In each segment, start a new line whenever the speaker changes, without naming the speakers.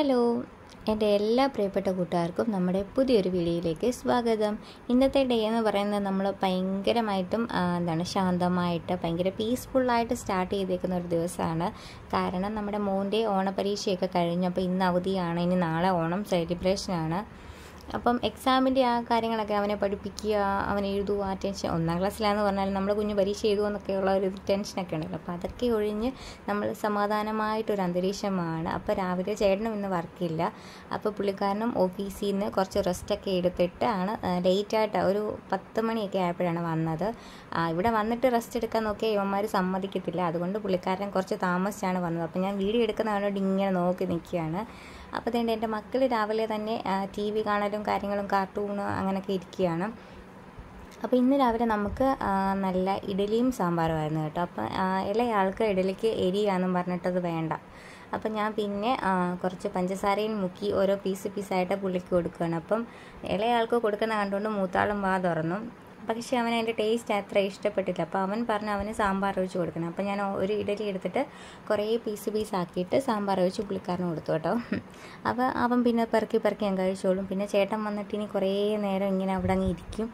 hello എൻ്റെ എല്ലാ പ്രിയപ്പെട്ട കൂട്ടുകാർക്കും നമ്മുടെ പുതിയൊരു വീഡിയോയിലേക്ക് സ്വാഗതം ഇന്നത്തെ ഡേ എന്ന് പറയുന്നത് നമ്മൾ ഭയങ്കരമായിട്ടും ആ, എന്താണ് ശാന്തമായിട്ട് ഭയങ്കര പീസ്ഫുള്ളായിട്ട് സ്റ്റാർട്ട് ചെയ്തേക്കുന്ന ഒരു ദിവസമാണ് കാരണം നമ്മുടെ മോൻ്റെ ഓണപരീക്ഷയൊക്കെ കഴിഞ്ഞപ്പോൾ ഇന്ന് അവധിയാണ് ഇനി നാളെ ഓണം സെലിബ്രേഷനാണ് അപ്പം എക്സാമിൻ്റെ ആ കാര്യങ്ങളൊക്കെ അവനെ പഠിപ്പിക്കുക അവൻ എഴുതുക ആ ടെൻഷൻ ഒന്നാം ക്ലാസ്സിലാന്ന് പറഞ്ഞാൽ നമ്മൾ കുഞ്ഞ് പരീക്ഷ എഴുതുമോ എന്നൊക്കെയുള്ള ഒരു ടെൻഷനൊക്കെ ഉണ്ടല്ലോ അപ്പോൾ അതൊക്കെ ഒഴിഞ്ഞ് നമ്മൾ സമാധാനമായിട്ടൊരു അന്തരീക്ഷമാണ് അപ്പോൾ രാവിലെ ചേട്ടനും ഇന്ന് വർക്കില്ല അപ്പോൾ പുള്ളിക്കാരനും ഓഫീസിൽ നിന്ന് കുറച്ച് റെസ്റ്റൊക്കെ എടുത്തിട്ടാണ് ലേറ്റായിട്ട് ഒരു പത്ത് മണിയൊക്കെ ആയപ്പോഴാണ് വന്നത് ആ, ഇവിടെ വന്നിട്ട് റെസ്റ്റ് എടുക്കാൻ നോക്കിയാൽ ഇവന്മാർ സമ്മതിക്കത്തില്ല അതുകൊണ്ട് പുള്ളിക്കാരൻ കുറച്ച് താമസിച്ചാണ് വന്നത് അപ്പോൾ ഞാൻ വീഡിയോ എടുക്കുന്ന കണ്ടോണ്ട് ഇങ്ങനെ നോക്കി നിൽക്കുകയാണ് അപ്പോൾ അതുകൊണ്ട് എൻ്റെ മക്കൾ രാവിലെ തന്നെ ടി വി കാണലും കാര്യങ്ങളും കാർട്ടൂണ് അങ്ങനെയൊക്കെ ഇരിക്കുകയാണ് അപ്പോൾ ഇന്ന് രാവിലെ നമുക്ക് ആ, നല്ല ഇഡലിയും സാമ്പാറുമായിരുന്നു കേട്ടോ അപ്പം ആ, ഇളയാൾക്ക് ഇഡലിക്ക് എരിയാന്നും പറഞ്ഞിട്ടത് വേണ്ട അപ്പം ഞാൻ പിന്നെ ആ, കുറച്ച് പഞ്ചസാരയിൽ മുക്കി ഓരോ പീസ് പീസായിട്ട് പുള്ളിക്ക് കൊടുക്കുകയാണ് അപ്പം ഇളയാൾക്ക് കൊടുക്കുന്ന കണ്ടുകൊണ്ട് മൂത്താളും വാ തുറന്നു പക്ഷേ അവൻ അതിൻ്റെ ടേസ്റ്റ് അത്ര ഇഷ്ടപ്പെട്ടില്ല അപ്പോൾ അവൻ പറഞ്ഞു അവന് സാമ്പാർ ഒഴിച്ച് കൊടുക്കണം അപ്പോൾ ഞാൻ ഒരു ഇഡലി എടുത്തിട്ട് കുറേ പീസ് പീസ് ആക്കിയിട്ട് സാമ്പാർ ഒഴിച്ച് പുള്ളിക്കാരന് കൊടുത്തു കേട്ടോ അപ്പോൾ അവൻ പിന്നെ പെറുക്കി പെറുക്കി ഞാൻ കഴിച്ചോളും പിന്നെ ചേട്ടൻ വന്നിട്ട് ഇനി കുറേ നേരം ഇങ്ങനെ അവിടെ അങ്ങ് ഇരിക്കും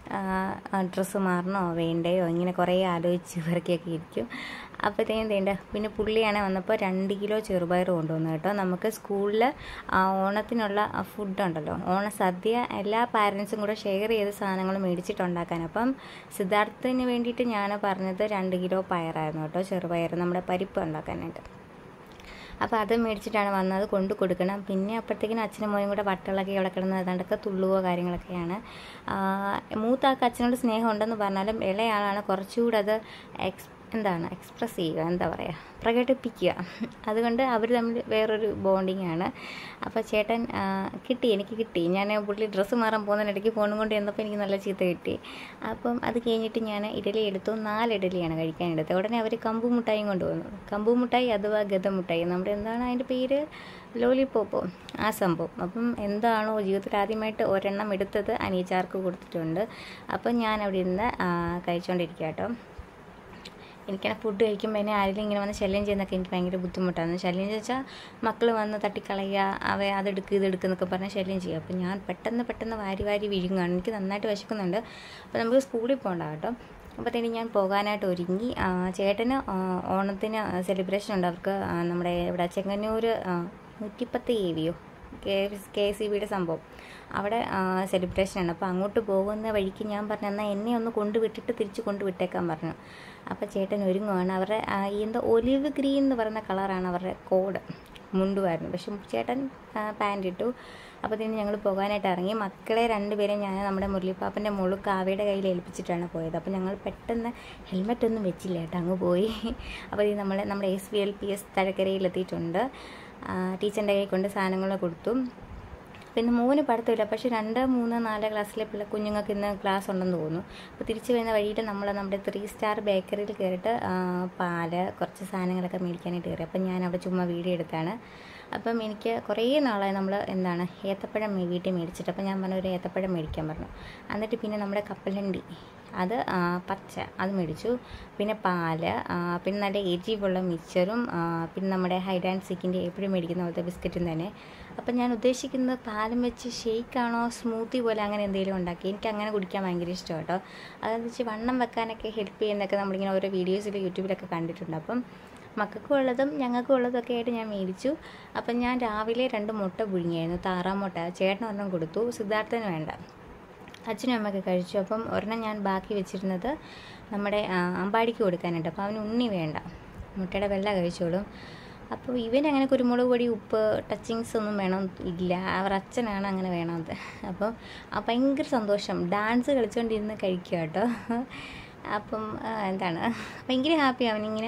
ഡ്രസ്സ് മാറണോ വേണ്ടയോ ഇങ്ങനെ കുറേ ആലോചിച്ച് പെറുക്കിയൊക്കെ ഇരിക്കും അപ്പോഴത്തേക്കും വേണ്ട പിന്നെ പുള്ളിയാണെ വന്നപ്പോൾ രണ്ട് കിലോ ചെറുപയർ കൊണ്ടുവന്നു കേട്ടോ നമുക്ക് സ്കൂളിൽ ഓണത്തിനുള്ള ഫുഡ് ഉണ്ടല്ലോ ഓണസദ്യ എല്ലാ പാരൻസും കൂടെ ഷെയർ ചെയ്ത സാധനങ്ങൾ മേടിച്ചിട്ടുണ്ടാക്കാൻ അപ്പം സിദ്ധാർത്ഥിന് വേണ്ടിയിട്ട് ഞാൻ പറഞ്ഞത് രണ്ട് കിലോ പയറായിരുന്നു കേട്ടോ ചെറുപയർ നമ്മുടെ പരിപ്പ് ഉണ്ടാക്കാനായിട്ട് അപ്പോൾ അത് മേടിച്ചിട്ടാണ് വന്നത് കൊണ്ട് കൊടുക്കണം പിന്നെ അപ്പോഴത്തേക്കിനും അച്ഛനും മോനും കൂടെ വട്ടളൊക്കെ ഇവിടെ കിടന്ന് ഏതാണ്ടൊക്കെ തുള്ളുവോ കാര്യങ്ങളൊക്കെയാണ് ആ, മൂത്ത ആൾക്ക് അച്ഛനോട് സ്നേഹം ഉണ്ടെന്ന് പറഞ്ഞാലും ഇളയാളാണ് കുറച്ചുകൂടെ അത് എക്സ് എന്താണ് എക്സ്പ്രസ് ചെയ്യുക എന്താ പറയുക പ്രകടിപ്പിക്കുക അതുകൊണ്ട് അവർ തമ്മിൽ വേറൊരു ബോണ്ടിങ് ആണ് അപ്പോൾ ചേട്ടൻ ആ, കിട്ടി എനിക്ക് കിട്ടി ഞാൻ പുള്ളി ഡ്രസ്സ് മാറാൻ പോകുന്നതിനിടയ്ക്ക് ഫോണും കൊണ്ട് ചെന്നപ്പോൾ എനിക്ക് നല്ല ചീത്ത കിട്ടി അപ്പം അത് കഴിഞ്ഞിട്ട് ഞാൻ ഇഡലി എടുത്തു നാല് ഇഡലിയാണ് കഴിക്കാൻ എടുത്തത് ഉടനെ അവർ കമ്പു മുട്ടായും കൊണ്ടുവന്നു കമ്പു മുട്ടായി അഥവാ ഗത മുട്ടായി നമ്മുടെ എന്താണ് അതിൻ്റെ പേര് ലോലിപ്പോപ്പോ ആ സംഭവം അപ്പം എന്താണോ ജീവിതത്തിൽ ആദ്യമായിട്ട് ഒരെണ്ണം എടുത്തത് അനീച്ചാർക്ക് കൊടുത്തിട്ടുണ്ട് അപ്പം ഞാൻ അവിടെ ഇരുന്ന് ആ, കഴിച്ചുകൊണ്ടിരിക്കുക കേട്ടോ എനിക്കാണ് ഫുഡ് കഴിക്കുമ്പോൾ എന്നെ ആരെങ്കിലും ഇങ്ങനെ വന്ന് ശല്യം ചെയ്യുന്നതൊക്കെ എനിക്ക് ഭയങ്കര ബുദ്ധിമുട്ടാണ് ശല്യം ചോദിച്ചാൽ മക്കൾ വന്ന് തട്ടിക്കളയുക അവ അതെടുക്ക് ഇതെടുക്ക് എന്നൊക്കെ പറഞ്ഞ് ശല്യം ചെയ്യും അപ്പോൾ ഞാൻ പെട്ടെന്ന് പെട്ടെന്ന് വാരി വാരി വിഴുങ്ങുകയാണ് എനിക്ക് നന്നായിട്ട് വിശക്കുന്നുണ്ട് അപ്പോൾ നമുക്ക് സ്കൂളിൽ പോകണ്ട കേട്ടോ അപ്പോഴത്തേനും ഞാൻ പോകാനായിട്ട് ഒരുങ്ങി ആ, ചേട്ടന് ആ, ഓണത്തിന് സെലിബ്രേഷൻ ഉണ്ട് അവർക്ക് ആ, നമ്മുടെ ഇവിടെ ചെങ്ങന്നൂർ നൂറ്റിപ്പത്ത് എ വിയോ കെ കെ സി ബിയുടെ സംഭവം അവിടെ സെലിബ്രേഷൻ ആണ് അപ്പോൾ അങ്ങോട്ട് പോകുന്ന വഴിക്ക് ഞാൻ പറഞ്ഞു എന്നാൽ എന്നെ ഒന്ന് കൊണ്ടുവിട്ടിട്ട് തിരിച്ച് കൊണ്ടുവിട്ടേക്കാൻ പറഞ്ഞു അപ്പോൾ ചേട്ടൻ ഒരുങ്ങുവാണ് അവരുടെ ആ, ഈ എന്താ ഒലിവ് ഗ്രീൻ എന്ന് പറയുന്ന കളറാണ് അവരുടെ കോഡ് മുണ്ടുമായിരുന്നു പക്ഷെ ചേട്ടൻ പാൻറ് ഇട്ടു അപ്പോഴത്തേനും ഞങ്ങൾ പോകാനായിട്ട് ഇറങ്ങി മക്കളെ രണ്ടുപേരെയും ഞാൻ നമ്മുടെ മുരളിപ്പാപ്പൻ്റെ മുളു കാവയുടെ കയ്യിൽ ഏൽപ്പിച്ചിട്ടാണ് പോയത് അപ്പോൾ ഞങ്ങൾ പെട്ടെന്ന് ഹെൽമെറ്റ് ഒന്നും വെച്ചില്ല കേട്ടോ അങ്ങ് പോയി അപ്പോൾ ഇത് നമ്മൾ നമ്മുടെ S V L P S തഴക്കരയിലെത്തിയിട്ടുണ്ട് ടീച്ചറിൻ്റെ കൈ കൊണ്ട് സാധനങ്ങൾ കൊടുത്തു പിന്നെ മോന് പഠിത്തമില്ല പക്ഷേ രണ്ട് മൂന്ന് നാല് ക്ലാസ്സിലെ പിള്ളേ കുഞ്ഞുങ്ങൾക്ക് ഇന്ന് ക്ലാസ് ഉണ്ടെന്ന് തോന്നുന്നു അപ്പോൾ തിരിച്ച് വരുന്ന വഴിയിട്ട് നമ്മൾ നമ്മുടെ ത്രീ സ്റ്റാർ ബേക്കറിയിൽ കയറിയിട്ട് ആ, പാല് കുറച്ച് സാധനങ്ങളൊക്കെ മേടിക്കാനായിട്ട് കയറി അപ്പം ഞാൻ അവിടെ ചുമ്മാ വീഡിയോ എടുത്താണ് അപ്പം എനിക്ക് കുറേ നാളായി നമ്മൾ എന്താണ് ഏത്തപ്പഴം മേ- വീട്ടിൽ മേടിച്ചിട്ട് അപ്പം ഞാൻ പറഞ്ഞു ഒരു ഏത്തപ്പഴം മേടിക്കാൻ പറഞ്ഞു എന്നിട്ട് പിന്നെ നമ്മുടെ കപ്പലണ്ടി അത് ആ, പച്ച അത് മേടിച്ചു പിന്നെ പാല് ആ, പിന്നെ നല്ല എരിവുള്ള മിക്സറും ആ, പിന്നെ നമ്മുടെ ഹൈഡ് ആൻഡ് സിക്കിൻ്റെ എപ്പോഴും മേടിക്കുന്ന പോലത്തെ ബിസ്ക്കറ്റും തന്നെ അപ്പം ഞാൻ ഉദ്ദേശിക്കുന്നത് പാലും വെച്ച് ഷെയ്ക്കാണോ സ്മൂത്തി പോലെ അങ്ങനെ എന്തെങ്കിലും ഉണ്ടാക്കി എനിക്ക് അങ്ങനെ കുടിക്കാൻ ഭയങ്കര ഇഷ്ടം കേട്ടോ അതെന്ന് വെച്ച് വണ്ണം വെക്കാനൊക്കെ ഹെൽപ്പ് ചെയ്യുന്നതൊക്കെ നമ്മളിങ്ങനെ ഓരോ വീഡിയോസിൽ യൂട്യൂബിലൊക്കെ കണ്ടിട്ടുണ്ട് അപ്പം മക്കൾക്കും ഉള്ളതും ഞങ്ങൾക്കും ഉള്ളതൊക്കെ ആയിട്ട് ഞാൻ മേടിച്ചു അപ്പം ഞാൻ രാവിലെ രണ്ട് മുട്ട പുഴുങ്ങിയായിരുന്നു താറാമുട്ട ചേട്ടൻ ഒരെണ്ണം കൊടുത്തു സിദ്ധാർത്ഥന് വേണ്ട അച്ഛനും അമ്മയൊക്കെ കഴിച്ചു അപ്പം ഒരെണ്ണം ഞാൻ ബാക്കി വെച്ചിരുന്നത് നമ്മുടെ ആ, അമ്പാടിക്ക് കൊടുക്കാനുണ്ട് അപ്പോൾ അവന് ഉണ്ണി വേണ്ട മുട്ടയുടെ വെള്ള കഴിച്ചോളും അപ്പോൾ ഇവനങ്ങനെ കുരുമുളക് പൊടി ഉപ്പ് ടച്ചിങ്സ് ഒന്നും വേണം ഇല്ല അവർ അച്ഛനാണ് അങ്ങനെ വേണത് അപ്പോൾ ആ ഭയങ്കര സന്തോഷം ഡാൻസ് കളിച്ചുകൊണ്ടിരുന്ന് കഴിക്കുക കേട്ടോ അപ്പം ആ, എന്താണ് ഭയങ്കര ഹാപ്പി അവനിങ്ങനെ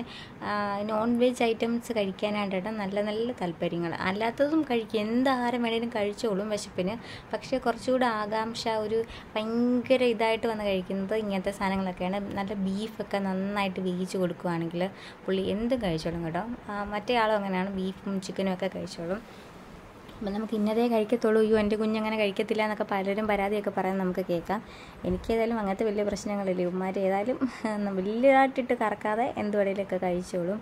നോൺ വെജ് ഐറ്റംസ് കഴിക്കാനായിട്ട് നല്ല നല്ല താല്പര്യങ്ങൾ അല്ലാത്തതും കഴിക്കും എന്താഹാരം വേണേലും കഴിച്ചോളും വിശപ്പിന് പക്ഷേ കുറച്ചുകൂടെ ആകാംക്ഷ ഒരു ഭയങ്കര ഇതായിട്ട് വന്ന് കഴിക്കുന്നത് ഇങ്ങനത്തെ സാധനങ്ങളൊക്കെയാണ് നല്ല ബീഫൊക്കെ നന്നായിട്ട് വേവിച്ച് കൊടുക്കുകയാണെങ്കിൽ പുള്ളി എന്തും കഴിച്ചോളും കേട്ടോ ആ, മറ്റേ ആളും അങ്ങനെയാണ് ബീഫും ചിക്കനും ഒക്കെ കഴിച്ചോളും അപ്പം നമുക്ക് ഇന്നതേ കഴിക്കത്തുള്ളൂ അയ്യോ എൻ്റെ കുഞ്ഞങ്ങനെ കഴിക്കത്തില്ല എന്നൊക്കെ പലരും പരാതിയൊക്കെ പറയാൻ നമുക്ക് കേൾക്കാം എനിക്കേതായാലും അങ്ങനത്തെ വലിയ പ്രശ്നങ്ങളില്ല ഉമ്മാർ ഏതായാലും വലിയതായിട്ടിട്ട് കറക്കാതെ എന്ത് വേണേലൊക്കെ കഴിച്ചോളും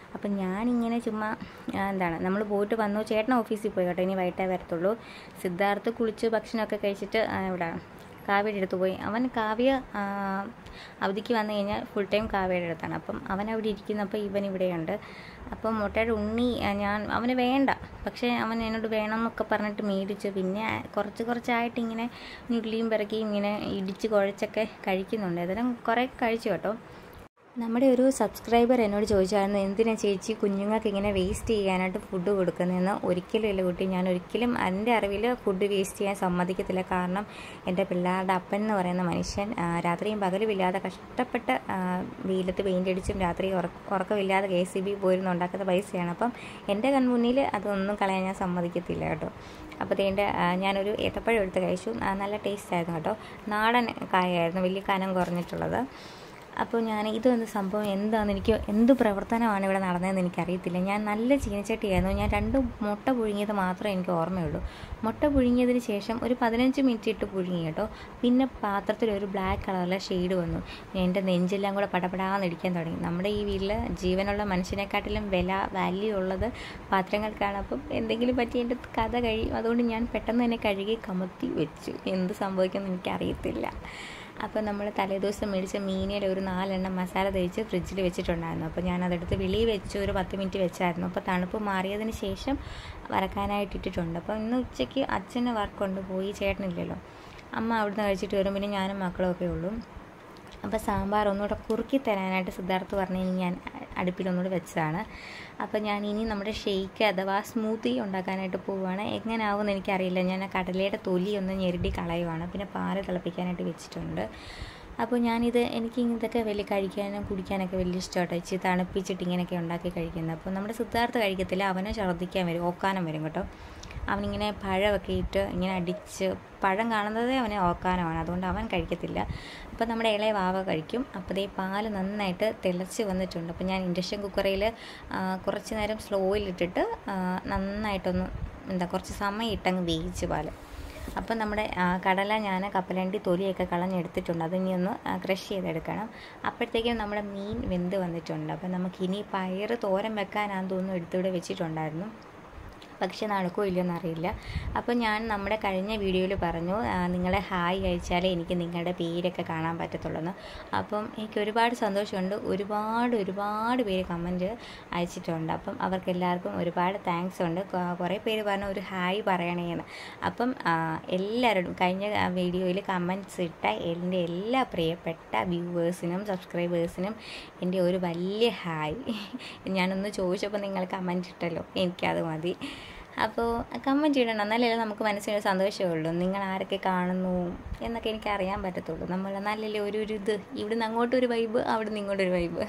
അപ്പം ഞാനിങ്ങനെ ചുമ്മാ ആ, എന്താണ് നമ്മൾ പോയിട്ട് വന്നു ചേട്ടൻ ഓഫീസിൽ പോയി കേട്ടോ ഇനി വൈകിട്ടേ വരത്തുള്ളൂ സിദ്ധാർത്ഥ് കുളിച്ച് ഭക്ഷണമൊക്കെ കഴിച്ചിട്ട് ആ, ഇവിടെ കാവ്യയുടെ അടുത്ത് പോയി അവൻ കാവ്യ ആ, അവധിക്ക് വന്നു കഴിഞ്ഞാൽ ഫുൾ ടൈം കാവ്യയുടെ അടുത്താണ് അപ്പം അവൻ അവിടെ ഇരിക്കുന്നപ്പോൾ ഇവൻ ഇവിടെയുണ്ട് അപ്പം മുട്ടയുടെ ഉണ്ണി ആ, ഞാൻ അവന് വേണ്ട പക്ഷേ അവൻ എന്നോട് വേണം എന്നൊക്കെ പറഞ്ഞിട്ട് മേടിച്ചു പിന്നെ ആ, കുറച്ച് കുറച്ചായിട്ട് ഇങ്ങനെ ഞുള്ളിയും പിറക്കിയും ഇങ്ങനെ ഇടിച്ച് കുഴച്ചൊക്കെ കഴിക്കുന്നുണ്ട് അതെല്ലാം കുറേ കഴിച്ചു കേട്ടോ നമ്മുടെ ഒരു സബ്സ്ക്രൈബർ എന്നോട് ചോദിച്ചായിരുന്നു എന്തിനാ ചേച്ചി കുഞ്ഞുങ്ങൾക്ക് ഇങ്ങനെ വേസ്റ്റ് ചെയ്യാനായിട്ട് ഫുഡ് കൊടുക്കുന്നതെന്ന് ഒരിക്കലും ഇല്ല കുട്ടി ഞാൻ ഒരിക്കലും എൻ്റെ അറിവിൽ ഫുഡ് വേസ്റ്റ് ചെയ്യാൻ സമ്മതിക്കത്തില്ല കാരണം എൻ്റെ പിള്ളേരുടെ അപ്പൻ എന്ന് പറയുന്ന മനുഷ്യൻ ആ, രാത്രിയും പകലും ഇല്ലാതെ കഷ്ടപ്പെട്ട് ആ, വെയിലത്ത് പെയിൻ്റ് അടിച്ചും രാത്രി ഉറക്ക- ഉറക്കമില്ലാതെ കെ സി ബി പോയിരുന്നു ഉണ്ടാക്കുന്ന പൈസയാണ് അപ്പം എൻ്റെ കൺമുന്നിൽ അതൊന്നും കളയാൻ ഞാൻ സമ്മതിക്കത്തില്ല കേട്ടോ അപ്പോൾ തേൻ്റെ ഞാനൊരു ഏത്തപ്പഴം എടുത്ത് കഴിച്ചു ആ, നല്ല ടേസ്റ്റ് ആയിരുന്നു കേട്ടോ നാടൻ കായായിരുന്നു വലിയ കനം കുറഞ്ഞിട്ടുള്ളത് അപ്പോൾ ഞാൻ ഇതൊന്ന് സംഭവം എന്താണെന്ന് എനിക്ക് എന്ത് പ്രവർത്തനമാണ് ഇവിടെ നടന്നതെന്ന് എനിക്കറിയത്തില്ല ഞാൻ നല്ല ചീനച്ചട്ടിയായിരുന്നു ഞാൻ രണ്ട് മുട്ട പുഴുങ്ങിയത് മാത്രമേ എനിക്ക് ഓർമ്മയുള്ളൂ മുട്ട പുഴുങ്ങിയതിന് ശേഷം ഒരു പതിനഞ്ച് മിനിറ്റ് ഇട്ട് പുഴുങ്ങി കേട്ടോ പിന്നെ പാത്രത്തിൽ ഒരു ബ്ലാക്ക് കളറിലെ ഷെയ്ഡ് വന്നു എൻ്റെ നെഞ്ചെല്ലാം കൂടെ പടപടാന്ന് ഇടിക്കാൻ തുടങ്ങി നമ്മുടെ ഈ വീട്ടിൽ ജീവനുള്ള മനുഷ്യനെക്കാട്ടിലും വില വാല്യൂ ഉള്ളത് പാത്രങ്ങൾക്കാണ് അപ്പം എന്തെങ്കിലും പറ്റി എൻ്റെ കഥ കഴിയും അതുകൊണ്ട് ഞാൻ പെട്ടെന്ന് തന്നെ കഴുകി കമത്തി വെച്ചു എന്ത് സംഭവിക്കുമെന്ന് എനിക്കറിയത്തില്ല അപ്പോൾ നമ്മൾ തലേദിവസം മേടിച്ച മീനിൽ ഒരു നാലെണ്ണം മസാല തേച്ച് ഫ്രിഡ്ജിൽ വെച്ചിട്ടുണ്ടായിരുന്നു അപ്പോൾ ഞാനതെടുത്ത് വെളിയിൽ വെച്ച് ഒരു പത്ത് മിനിറ്റ് വെച്ചായിരുന്നു അപ്പോൾ തണുപ്പ് മാറിയതിന് ശേഷം വറക്കാനായിട്ട് ഇട്ടിട്ടുണ്ട് അപ്പോൾ ഇന്ന് ഉച്ചയ്ക്ക് അച്ഛന് വർക്ക് കൊണ്ടുപോയി ചേട്ടനില്ലല്ലോ അമ്മ അവിടുന്ന് കഴിച്ചിട്ട് വരും പിന്നെ ഞാനും മക്കളും ഒക്കെ ഉള്ളൂ അപ്പോൾ സാമ്പാർ ഒന്നുകൂടെ കുറുക്കി തരാനായിട്ട് സിദ്ധാർത്ഥ് പറഞ്ഞു ഇനി ഞാൻ അടുപ്പിൽ ഒന്നുകൂടെ വെച്ചതാണ് അപ്പോൾ ഞാൻ ഇനി നമ്മുടെ ഷെയ്ക്ക് അഥവാ സ്മൂത്തി ഉണ്ടാക്കാനായിട്ട് പോവുകയാണ് എങ്ങനെയാവുമെന്ന് എനിക്കറിയില്ല ഞാൻ ആ കടലയുടെ തൊലി ഒന്ന് ഞെരടി കളയുവാണ് പിന്നെ പാല് തിളപ്പിക്കാനായിട്ട് വെച്ചിട്ടുണ്ട് അപ്പോൾ ഞാനിത് എനിക്ക് ഇതൊക്കെ വലിയ കഴിക്കാനും കുടിക്കാനൊക്കെ വലിയ ഇഷ്ടമാട്ടോ ഇച്ചിരി തണുപ്പിച്ചിട്ട് ഇങ്ങനെയൊക്കെ ഉണ്ടാക്കി കഴിക്കുന്നത് അപ്പോൾ നമ്മുടെ സിദ്ധാർത്ഥ് കഴിക്കത്തില്ല അവനെ ഛർദ്ദിക്കാൻ വരും ഓക്കാനം വരും കേട്ടോ അവനിങ്ങനെ പഴമൊക്കെ ഇട്ട് ഇങ്ങനെ അടിച്ച് പഴം കാണുന്നതേ അവനെ ഓക്കാനമാണ് അതുകൊണ്ട് അവൻ കഴിക്കത്തില്ല അപ്പോൾ നമ്മുടെ ഇളയ വാവ കഴിക്കും അപ്പോൾ ദേ പാല് നന്നായിട്ട് തിളച്ച് വന്നിട്ടുണ്ട് അപ്പോൾ ഞാൻ ഇൻഡക്ഷൻ കുക്കറിൽ കുറച്ച് നേരം സ്ലോയിലിട്ടിട്ട് നന്നായിട്ടൊന്ന് എന്താ കുറച്ച് സമയം ഇട്ടങ്ങ് വേവിച്ച് പാല് അപ്പം നമ്മുടെ ആ, കടല ഞാൻ കപ്പലണ്ടി തൊലിയൊക്കെ കളഞ്ഞെടുത്തിട്ടുണ്ട് അതിനി ഒന്ന് ക്രഷ് ചെയ്തെടുക്കണം അപ്പോഴത്തേക്കും നമ്മുടെ മീൻ വെന്ത് വന്നിട്ടുണ്ട് അപ്പം നമുക്കിനി പയറ് തോരൻ വെക്കാനാന്ന് തോന്നുന്നു എടുത്തിവിടെ വെച്ചിട്ടുണ്ടായിരുന്നു പക്ഷെ നടക്കുമോ ഇല്ലയോ അറിയില്ല അപ്പോൾ ഞാൻ നമ്മുടെ കഴിഞ്ഞ വീഡിയോയിൽ പറഞ്ഞു ആ, നിങ്ങളെ ഹായ് അയച്ചാലേ എനിക്ക് നിങ്ങളുടെ പേരൊക്കെ കാണാൻ പറ്റത്തുള്ളൂ അപ്പം എനിക്ക് ഒരുപാട് സന്തോഷമുണ്ട് ഒരുപാട് ഒരുപാട് പേര് കമൻറ്റ് അയച്ചിട്ടുണ്ട് അപ്പം അവർക്ക് എല്ലാവർക്കും ഒരുപാട് താങ്ക്സ് ഉണ്ട് കൊ- കുറേ പേര് പറഞ്ഞു ഒരു ഹായ് പറയണേന്ന് അപ്പം ആ, എല്ലാവരോടും കഴിഞ്ഞ വീഡിയോയിൽ കമൻറ്റ്സ് ഇട്ട എൻ്റെ എല്ലാ പ്രിയപ്പെട്ട വ്യൂവേഴ്സിനും സബ്സ്ക്രൈബേഴ്സിനും എൻ്റെ ഒരു വലിയ ഹായ് ഞാനൊന്ന് ചോദിച്ചപ്പോൾ നിങ്ങൾ കമൻറ്റ് ഇട്ടല്ലോ എനിക്കത് മതി അപ്പോൾ കമൻറ്റ് ഇടണം എന്നാലേ നമുക്ക് മനസ്സിനൊരു സന്തോഷമുള്ളൂ നിങ്ങൾ ആരൊക്കെ കാണുന്നു എന്നൊക്കെ എനിക്ക് അറിയാൻ പറ്റത്തുള്ളൂ നമ്മൾ നല്ലല്ലേ ഒരു ഒരു ഇത് ഇവിടുന്ന് അങ്ങോട്ടൊരു വൈബ് അവിടുന്ന് ഇങ്ങോട്ടൊരു വൈബ്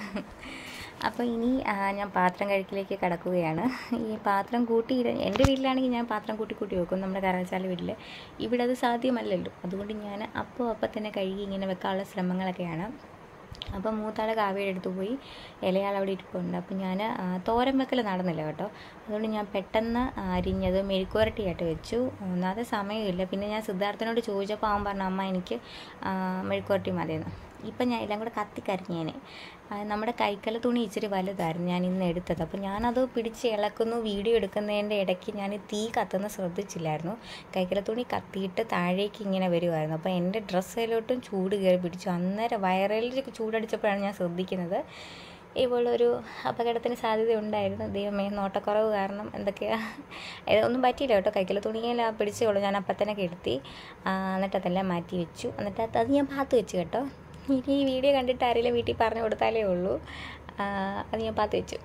അപ്പോൾ ഇനി ആ, ഞാൻ പാത്രം കഴുക്കിലേക്ക് കിടക്കുകയാണ് ഈ പാത്രം കൂട്ടി എൻ്റെ വീട്ടിലാണെങ്കിൽ ഞാൻ പാത്രം കൂട്ടി കൂട്ടി വെക്കും നമ്മുടെ കറാച്ചാല വീട്ടിൽ ഇവിടെ അത് സാധ്യമല്ലല്ലോ അതുകൊണ്ട് ഞാൻ അപ്പോൾ അപ്പം തന്നെ കഴുകി ഇങ്ങനെ വെക്കാനുള്ള ശ്രമങ്ങളൊക്കെയാണ് അപ്പം മൂത്താളെ കാവ്യയുടെ അടുത്ത് പോയി ഇലയാൾ അവിടെ ഇരിപ്പുണ്ട് അപ്പം ഞാൻ തോരൻ വെക്കൽ നടന്നില്ല കേട്ടോ അതുകൊണ്ട് ഞാൻ പെട്ടെന്ന് അരിഞ്ഞത് മെഴുക്കുവരട്ടിയായിട്ട് വെച്ചു ഒന്നാമത്തെ സമയമില്ല പിന്നെ ഞാൻ സിദ്ധാർത്ഥനോട് ചോദിച്ചപ്പോൾ അവൻ പറഞ്ഞു അമ്മ എനിക്ക് ആ, മെഴുക്കുവരട്ടി മതിയെന്ന് ഇപ്പം ഞാൻ എല്ലാം കൂടെ കത്തിക്കരിഞ്ഞേനെ ആ, നമ്മുടെ കൈക്കല തുണി ഇച്ചിരി വലുതായിരുന്നു ഞാൻ ഇന്ന് എടുത്തത് അപ്പോൾ ഞാനത് പിടിച്ച് ഇളക്കുന്നു വീഡിയോ എടുക്കുന്നതിൻ്റെ ഇടയ്ക്ക് ഞാൻ തീ കത്തുന്ന ശ്രദ്ധിച്ചില്ലായിരുന്നു കൈക്കല തുണി കത്തിയിട്ട് താഴേക്ക് ഇങ്ങനെ വരുമായിരുന്നു അപ്പോൾ എൻ്റെ ഡ്രസ്സിലോട്ടും ചൂട് കയറി പിടിച്ചു അന്നേരം വയറിലേക്ക് ചൂടടിച്ചപ്പോഴാണ് ഞാൻ ശ്രദ്ധിക്കുന്നത് ഇവളൊരു അപകടത്തിന് സാധ്യത ഉണ്ടായിരുന്നു ദൈവമേ നോട്ടക്കുറവ് കാരണം എന്തൊക്കെയാ ഇതൊന്നും പറ്റിയില്ല കേട്ടോ കൈക്കല തുണിയെല്ലാം പിടിച്ചോളൂ ഞാൻ അപ്പം തന്നെ കെടുത്തി ആ, എന്നിട്ട് അതെല്ലാം മാറ്റി വെച്ചു എന്നിട്ട് അത് അത് ഞാൻ പാത്ത് വെച്ചു കേട്ടോ ഇനി ഈ വീഡിയോ കണ്ടിട്ട് ആരെങ്കിലും വീട്ടിൽ പറഞ്ഞു കൊടുത്താലേ ഉള്ളൂ ആ, അത് ഞാൻ പാത്ത് വെച്ചു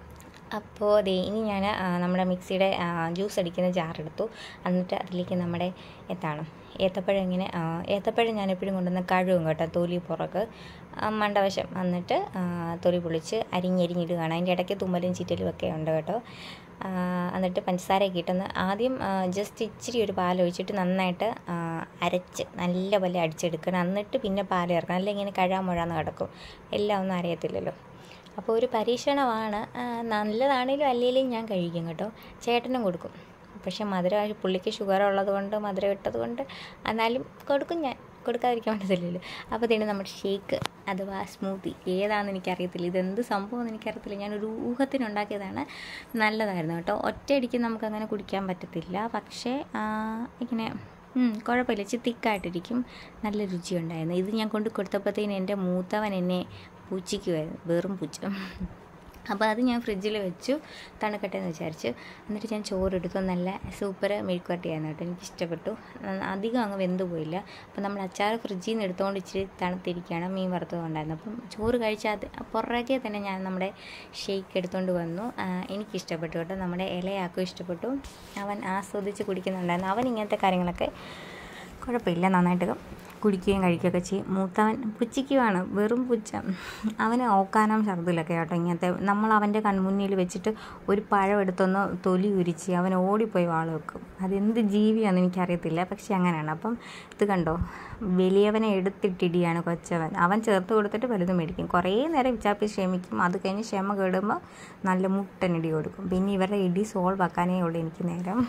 അപ്പോൾ ദേ ഇനി ഞാൻ നമ്മുടെ മിക്സിയുടെ ജ്യൂസ് അടിക്കുന്ന ജാർ എടുത്തു എന്നിട്ട് അതിലേക്ക് നമ്മുടെ എന്താണ് ഏത്തപ്പഴം ഇങ്ങനെ ആ, ഏത്തപ്പഴം ഞാൻ എപ്പോഴും കൊണ്ടുവന്ന് കഴുകും കേട്ടോ തൊലി പുറക്ക് ആ, മണ്ടവശം എന്നിട്ട് ആ, തൊലി പൊളിച്ച് അരിഞ്ഞരിഞ്ഞിടുകയാണ് അതിൻ്റെ ഇടയ്ക്ക് തുമ്മലും ചീറ്റലും ഒക്കെ ഉണ്ട് കേട്ടോ ആ, എന്നിട്ട് പഞ്ചസാരയൊക്കെ ഇട്ടൊന്ന് ആദ്യം ജസ്റ്റ് ഇച്ചിരി ഒരു പാൽ ഒഴിച്ചിട്ട് നന്നായിട്ട് ആ, അരച്ച് നല്ല പോലെ അടിച്ചെടുക്കണം എന്നിട്ട് പിന്നെ പാൽ ചേർക്കണം അല്ലെങ്കിൽ ഇങ്ങനെ കഴാൻ മുഴാന്ന് കിടക്കും എല്ലാം ഒന്നും അറിയത്തില്ലല്ലോ അപ്പോൾ ഒരു പരീക്ഷണമാണ് ആ, നല്ലതാണേലും അല്ലെങ്കിലും ഞാൻ കഴിക്കും കേട്ടോ ചേട്ടനും കൊടുക്കും പക്ഷെ മധുരം പുള്ളിക്ക് ഷുഗർ ഉള്ളത് കൊണ്ട് മധുരം ഇട്ടത് കൊണ്ട് എന്നാലും കൊടുക്കും ഞാൻ കൊടുക്കാതിരിക്കാൻ പറ്റത്തില്ലല്ലോ അപ്പോൾ തന്നെ നമ്മുടെ ഷേക്ക് അഥവാ സ്മൂത്തി ഏതാണെന്ന് എനിക്കറിയത്തില്ല ഇതെന്ത് സംഭവമെന്ന് എനിക്കറിയത്തില്ല ഞാനൊരു ഊഹത്തിനുണ്ടാക്കിയതാണ് നല്ലതായിരുന്നു കേട്ടോ ഒറ്റയടിക്ക് നമുക്കങ്ങനെ കുടിക്കാൻ പറ്റത്തില്ല പക്ഷേ ആ, ഇങ്ങനെ ഉം, കുഴപ്പമില്ല ഇച്ചിരി തിക്കായിട്ടിരിക്കും നല്ല രുചിയുണ്ടായിരുന്നു ഇത് ഞാൻ കൊണ്ട് കൊടുത്തപ്പോഴത്തേന് എൻ്റെ മൂത്തവൻ എന്നെ പൂച്ചിക്കുമായിരുന്നു വെറും പൂച്ച അപ്പോൾ അത് ഞാൻ ഫ്രിഡ്ജിൽ വെച്ചു തണുക്കട്ടെ എന്ന് വിചാരിച്ചു എന്നിട്ട് ഞാൻ ചോറെടുത്തു നല്ല സൂപ്പർ മെഴുക്കുവരട്ടിയായിരുന്നു കേട്ടോ എനിക്ക് ഇഷ്ടപ്പെട്ടു നന്ന- അധികം അങ്ങ് വെന്ത് പോയില്ല അപ്പോൾ നമ്മൾ അച്ചാർ ഫ്രിഡ്ജിൽ നിന്ന് എടുത്തുകൊണ്ട് ഇച്ചിരി തണുത്തിരിക്കുകയാണ് മീൻ വറുത്തതുകൊണ്ടായിരുന്നു അപ്പം ചോറ് കഴിച്ചാൽ അത് പുറകെ തന്നെ ഞാൻ നമ്മുടെ ഷെയ്ക്ക് എടുത്തുകൊണ്ട് വന്നു ആ, എനിക്കിഷ്ടപ്പെട്ടു കേട്ടോ നമ്മുടെ ഇലയാക്കും ഇഷ്ടപ്പെട്ടു അവൻ ആസ്വദിച്ച് കുടിക്കുന്നുണ്ടായിരുന്നു അവൻ ഇങ്ങനത്തെ കാര്യങ്ങളൊക്കെ കുഴപ്പമില്ല നന്നായിട്ട് കുടിക്കുകയും കഴിക്കുകയൊക്കെ ചെയ്യും മൂത്തവൻ പുച്ഛിക്കുവാണ് വെറും പുച്ഛ അവന് ഓക്കാനം ഛർദിലൊക്കെ കേട്ടോ ഇങ്ങനത്തെ നമ്മൾ അവൻ്റെ കൺമുന്നിൽ വെച്ചിട്ട് ഒരു പഴം എടുത്തൊന്ന് തൊലി ഉരിച്ച് അവൻ ഓടിപ്പോയി വാൾ വെക്കും അതെന്ത് ജീവിയാണെന്ന് എനിക്കറിയത്തില്ല പക്ഷെ അങ്ങനെയാണ് അപ്പം ഇത് കണ്ടോ വലിയവനെ എടുത്തിട്ടിടിയാണ് കൊച്ചവൻ അവൻ ചേർത്ത് കൊടുത്തിട്ട് വലുത് മേടിക്കും കുറേ നേരം വിച്ചാപ്പി ക്ഷമിക്കും അത് കഴിഞ്ഞ് ക്ഷമ കേടുമ്പോൾ നല്ല മുട്ടനിടി കൊടുക്കും പിന്നെ ഇവരുടെ ഇടി സോൾവ് ആക്കാനേ ഉള്ളൂ എനിക്ക് നേരം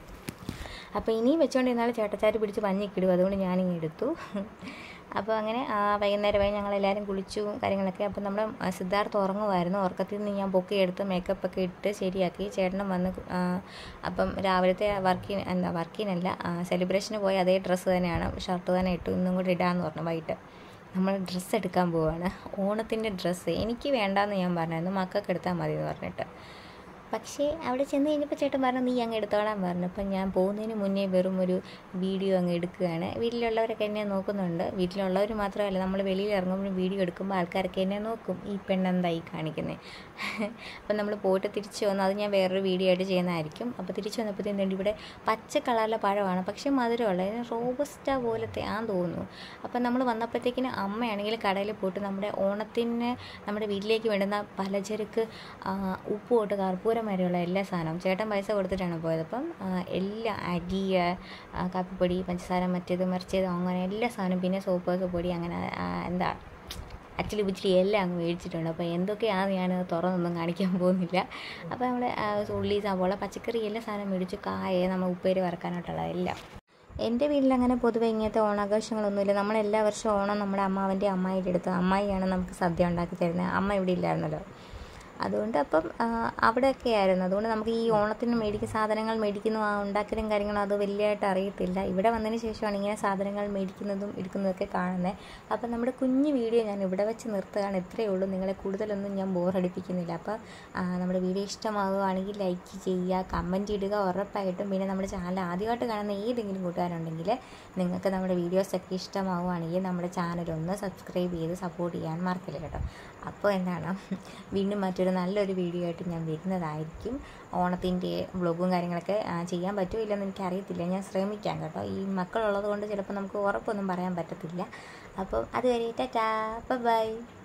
അപ്പോൾ ഇനിയും വെച്ചുകൊണ്ടിരുന്നാൽ ചേട്ടച്ചാര് പിടിച്ച് പഞ്ഞിക്കിടും അതുകൊണ്ട് ഞാനിങ്ങ് എടുത്തു അപ്പോൾ അങ്ങനെ ആ, വൈകുന്നേരമായി ഞങ്ങളെല്ലാവരും കുളിച്ചു കാര്യങ്ങളൊക്കെ അപ്പോൾ നമ്മുടെ ആ, സിദ്ധാർത്ഥ് ഉറങ്ങുമായിരുന്നു ഉറക്കത്തിൽ നിന്ന് ഞാൻ പൊക്കി എടുത്ത് മേക്കപ്പ് ഒക്കെ ഇട്ട് ശരിയാക്കി ചേട്ടനും വന്ന് ആ, അപ്പം രാവിലത്തെ വർക്കിന് എന്താ വർക്കിനല്ല സെലിബ്രേഷന് പോയ അതേ ഡ്രസ്സ് തന്നെയാണ് ഷർട്ട് തന്നെ ഇട്ടു ഇന്നും കൂടി ഇടാമെന്ന് പറഞ്ഞു വൈകിട്ട് നമ്മൾ ഡ്രസ്സ് എടുക്കാൻ പോവാണ് ഓണത്തിൻ്റെ ഡ്രസ്സ് എനിക്ക് വേണ്ടാന്ന് ഞാൻ പറഞ്ഞായിരുന്നു മക്കൾക്ക് എടുത്താൽ മതി എന്ന് പറഞ്ഞിട്ട് പക്ഷേ അവിടെ ചെന്ന് കഴിഞ്ഞപ്പോൾ ചേട്ടൻ പറഞ്ഞു നീ അങ്ങ് എടുത്തോളാൻ പറഞ്ഞു അപ്പം ഞാൻ പോകുന്നതിന് മുന്നേ വെറും ഒരു വീഡിയോ അങ്ങ് എടുക്കുകയാണ് വീട്ടിലുള്ളവരൊക്കെ എന്നെ നോക്കുന്നുണ്ട് വീട്ടിലുള്ളവർ മാത്രമല്ല നമ്മൾ വെളിയിൽ ഇറങ്ങുമ്പോൾ വീഡിയോ എടുക്കുമ്പോൾ ആൾക്കാരൊക്കെ എന്നെ നോക്കും ഈ പെണ്ണെന്തായി കാണിക്കുന്നത് അപ്പം നമ്മൾ പോയിട്ട് തിരിച്ച് വന്നു അത് ഞാൻ വേറൊരു വീഡിയോ ആയിട്ട് ചെയ്യുന്നതായിരിക്കും അപ്പോൾ തിരിച്ച് വന്നപ്പോഴത്തേക്കും ഇവിടെ പച്ച കളറിലെ പഴമാണ് പക്ഷേ മധുരമുള്ള അതിന് റോബസ്റ്റ പോലത്തെ ആന്ന് തോന്നുന്നു അപ്പം നമ്മൾ വന്നപ്പോഴത്തേക്കിന് അമ്മയാണെങ്കിൽ കടയിൽ പോയിട്ട് നമ്മുടെ ഓണത്തിന് നമ്മുടെ വീട്ടിലേക്ക് വേണ്ടുന്ന പലചരക്ക് ആ, ഉപ്പ് തൊട്ട് കർപ്പൂരം വരെയുള്ള എല്ലാ സാധനവും ചേട്ടൻ പൈസ കൊടുത്തിട്ടാണ് പോയത് അപ്പം ആ, എല്ലാ അരി ആ, കാപ്പിപ്പൊടി പഞ്ചസാര മറ്റേത് മറിച്ചത് അങ്ങനെ എല്ലാ സാധനവും പിന്നെ സോപ്പ് പൊടി അങ്ങനെ ആ, എന്താ അച്ചിലി പുച്ചിലി എല്ലാം അങ്ങ് മേടിച്ചിട്ടുണ്ട് അപ്പോൾ എന്തൊക്കെയാണ് ഞാൻ തുറന്നൊന്നും കാണിക്കാൻ പോകുന്നില്ല അപ്പോൾ നമ്മൾ ഉള്ളി സവോള പച്ചക്കറി എല്ലാ സാധനം മേടിച്ചു കായ നമ്മൾ ഉപ്പേരി വറക്കാനായിട്ടുള്ള എല്ലാം എൻ്റെ വീട്ടിൽ അങ്ങനെ പൊതുവെ ഇങ്ങനത്തെ ഓണാഘോഷങ്ങളൊന്നുമില്ല നമ്മൾ എല്ലാ വർഷവും ഓണം നമ്മുടെ അമ്മാവൻ്റെ അമ്മായിയുടെ അടുത്ത് അമ്മായിയാണ് നമുക്ക് സദ്യ ഉണ്ടാക്കി തരുന്നത് അമ്മ ഇവിടെ ഇല്ലായിരുന്നല്ലോ അതുകൊണ്ട് അപ്പം ആ, അവിടെയൊക്കെ ആയിരുന്നു അതുകൊണ്ട് നമുക്ക് ഈ ഓണത്തിന് മേടിക്കുന്ന സാധനങ്ങൾ മേടിക്കുന്നു ആ ഉണ്ടാക്കലും കാര്യങ്ങളും അത് വലിയതായിട്ട് അറിയത്തില്ല ഇവിടെ വന്നതിന് ശേഷമാണ് ഇങ്ങനെ സാധനങ്ങൾ മേടിക്കുന്നതും എടുക്കുന്നതൊക്കെ കാണുന്നത് അപ്പം നമ്മുടെ കുഞ്ഞു വീഡിയോ ഞാൻ ഇവിടെ വെച്ച് നിർത്തുകയാണ് ഇത്രയേ ഉള്ളൂ നിങ്ങളെ കൂടുതലൊന്നും ഞാൻ ബോറടിപ്പിക്കുന്നില്ല അപ്പോൾ ആ, നമ്മുടെ വീഡിയോ ഇഷ്ടമാവുകയാണെങ്കിൽ ലൈക്ക് ചെയ്യുക കമൻറ്റ് ഇടുക ഉറപ്പായിട്ടും പിന്നെ നമ്മുടെ ചാനൽ ആദ്യമായിട്ട് കാണുന്ന ഏതെങ്കിലും കൂട്ടുകാരുണ്ടെങ്കിൽ നിങ്ങൾക്ക് നമ്മുടെ വീഡിയോസൊക്കെ ഇഷ്ടമാവുകയാണെങ്കിൽ നമ്മുടെ ചാനൽ ഒന്ന് സബ്സ്ക്രൈബ് ചെയ്ത് സപ്പോർട്ട് ചെയ്യാൻ മറക്കില്ല കേട്ടോ അപ്പോൾ എന്താണ് വീണ്ടും മറ്റൊരു നല്ലൊരു വീഡിയോ ആയിട്ട് ഞാൻ വരുന്നതായിരിക്കും ഓണത്തിൻ്റെ വ്ളോഗും കാര്യങ്ങളൊക്കെ ആ, ചെയ്യാൻ പറ്റുമോ ഇല്ലെന്ന് എനിക്കറിയത്തില്ല ഞാൻ ശ്രമിക്കാം കേട്ടോ ഈ മക്കളുള്ളത് കൊണ്ട് ചിലപ്പോൾ നമുക്ക് ഉറപ്പൊന്നും പറയാൻ പറ്റത്തില്ല അപ്പോൾ അതുവരെ ടാറ്റാ ബൈ